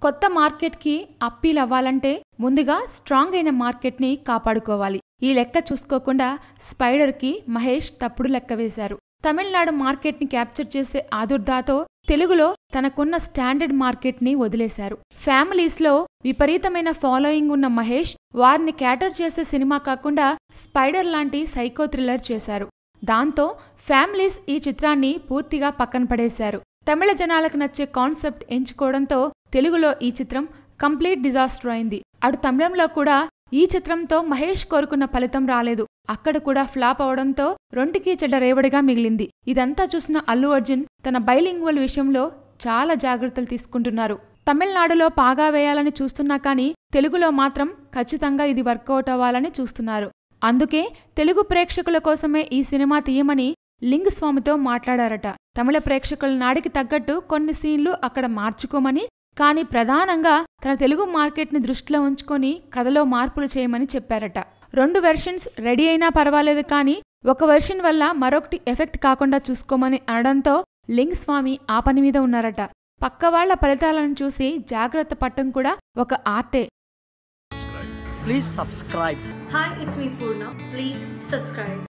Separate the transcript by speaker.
Speaker 1: కొత్త మార్కెట్కి అప్పీల్ అవ్వాలంటే ముందుగా స్ట్రాంగ్ అయిన మార్కెట్ని కాపాడుకోవాలి ఈ లెక్క చూసుకోకుండా స్పైడర్కి మహేష్ తప్పుడు లెక్క వేశారు తమిళనాడు మార్కెట్ని క్యాప్చర్ చేసే ఆదుర్దాతో తెలుగులో తనకున్న స్టాండర్డ్ మార్కెట్ని వదిలేశారు ఫ్యామిలీస్లో విపరీతమైన ఫాలోయింగ్ ఉన్న మహేష్ వారిని క్యాటర్ చేసే సినిమా కాకుండా స్పైడర్ లాంటి సైకో థ్రిల్లర్ చేశారు దాంతో ఫ్యామిలీస్ ఈ చిత్రాన్ని పూర్తిగా పక్కన పడేశారు తమిళ జనాలకు నచ్చే కాన్సెప్ట్ ఎంచుకోవడంతో తెలుగులో ఈ చిత్రం కంప్లీట్ డిజాస్టర్ అయింది అటు తమిళంలో కూడా ఈ చిత్రంతో మహేష్ కోరుకున్న ఫలితం రాలేదు అక్కడ కూడా ఫ్లాప్ అవడంతో రొంటికి చెడ్డ రేవడిగా మిగిలింది ఇదంతా చూసిన అల్లు అర్జున్ తన బైలింగ్వల్ విషయంలో చాలా జాగ్రత్తలు తీసుకుంటున్నారు తమిళనాడులో పాగా వేయాలని చూస్తున్నా కానీ తెలుగులో మాత్రం ఖచ్చితంగా ఇది వర్కౌట్ అవ్వాలని చూస్తున్నారు అందుకే తెలుగు ప్రేక్షకుల కోసమే ఈ సినిమా తీయమని లింగ్ స్వామితో మాట్లాడారట తమిళ ప్రేక్షకుల నాడికి తగ్గట్టు కొన్ని సీన్లు అక్కడ మార్చుకోమని కానీ ప్రధానంగా తన తెలుగు మార్కెట్ని దృష్టిలో ఉంచుకొని కథలో మార్పులు చేయమని చెప్పారట రెండు వెర్షన్స్ రెడీ అయినా పర్వాలేదు కానీ ఒక వెర్షన్ వల్ల మరొకటి ఎఫెక్ట్ కాకుండా చూసుకోమని అనడంతో లింగ్ స్వామి ఆ పని మీద ఉన్నారట పక్కవాళ్ల ఫలితాలను చూసి జాగ్రత్త పట్టం కూడా ఒక ఆర్టే
Speaker 2: Please subscribe.
Speaker 3: Hi, it's me Purna. Please subscribe.